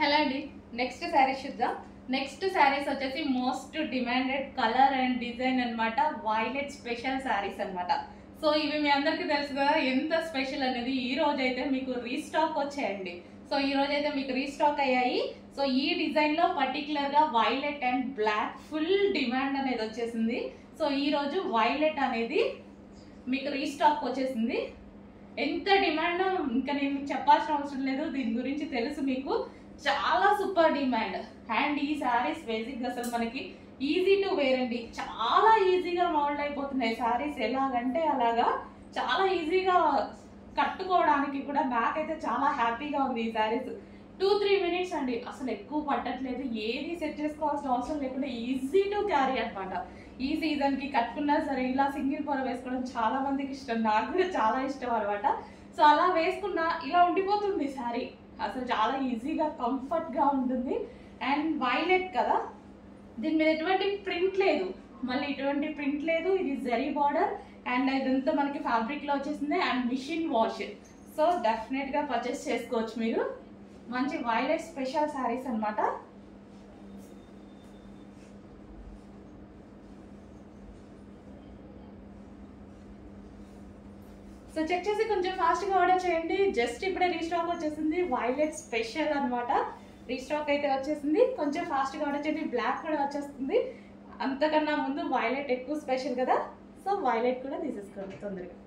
hello అండి next saris చూద్దాం next saris వచ్చేసి most demanded colour and design అన్నమాట వైలెట్ స్పెషల్ శారీస్ అన్నమాట సో ఇవి మీ అందరికీ తెలుసు కదా ఎంత స్పెషల్ అనేది ఈ రోజు అయితే మీకు రీస్టాక్ వచ్చాయండి సో ఈ రోజు అయితే మీకు రీస్టాక్ అయ్యాయి సో ఈ డిజైన్ లో పర్టికులర్ గా violet and black full demand అనేది వచ్చేసింది సో ఈ రోజు వైలెట్ అనేది మీకు రీస్టాక్ వచ్చేసింది ఎంత డిమాండ్ ఇంకా నేను మీకు చెప్పాల్సిన అవసరం లేదు దీని గురించి తెలుసు మీకు చాలా సూపర్ డిమాండ్ అండ్ ఈ శారీస్ బేసిక్ అసలు మనకి ఈజీ టు వేర్ అండి చాలా ఈజీగా మౌల్డ్ అయిపోతున్నాయి శారీస్ ఎలాగంటే అలాగా చాలా ఈజీగా కట్టుకోవడానికి కూడా నాకైతే చాలా హ్యాపీగా ఉంది ఈ శారీస్ టూ త్రీ మినిట్స్ అండి అసలు ఎక్కువ పట్టట్లేదు ఏది సెట్ చేసుకోవాల్సిన అవసరం లేకుండా ఈజీ టు క్యారీ అన్నమాట ఈ సీజన్ కి కట్టుకున్నా సరే ఇలా సింగిల్ పొర వేసుకోవడం చాలా మందికి ఇష్టం నాకు కూడా చాలా ఇష్టం అనమాట సో అలా వేసుకున్నా ఇలా ఉండిపోతుంది శారీ అసలు చాలా ఈజీగా కంఫర్ట్ గా ఉంటుంది అండ్ వైలెట్ కదా దీని మీద ఎటువంటి ప్రింట్ లేదు మళ్ళీ ఎటువంటి ప్రింట్ లేదు ఇది జరీ బార్డర్ అండ్ ఇదంతా మనకి ఫ్యాబ్రిక్ లో వచ్చేసింది and machine wash so definite గా పర్చేస్ చేసుకోవచ్చు మీరు మంచి వైలెట్ స్పెషల్ శారీస్ అన్నమాట సో చెక్ చేసి కొంచెం ఫాస్ట్గా ఆర్డర్ చేయండి జస్ట్ ఇప్పుడే రీస్టాక్ వచ్చేసింది వైలెట్ స్పెషల్ అన్నమాట రీస్టాక్ అయితే వచ్చేసింది కొంచెం ఫాస్ట్గా ఆర్డర్ చేయండి బ్లాక్ కూడా వచ్చేస్తుంది అంతకన్నా ముందు వైలెట్ ఎక్కువ స్పెషల్ కదా సో వైలెట్ కూడా తీసేసుకోండి తొందరగా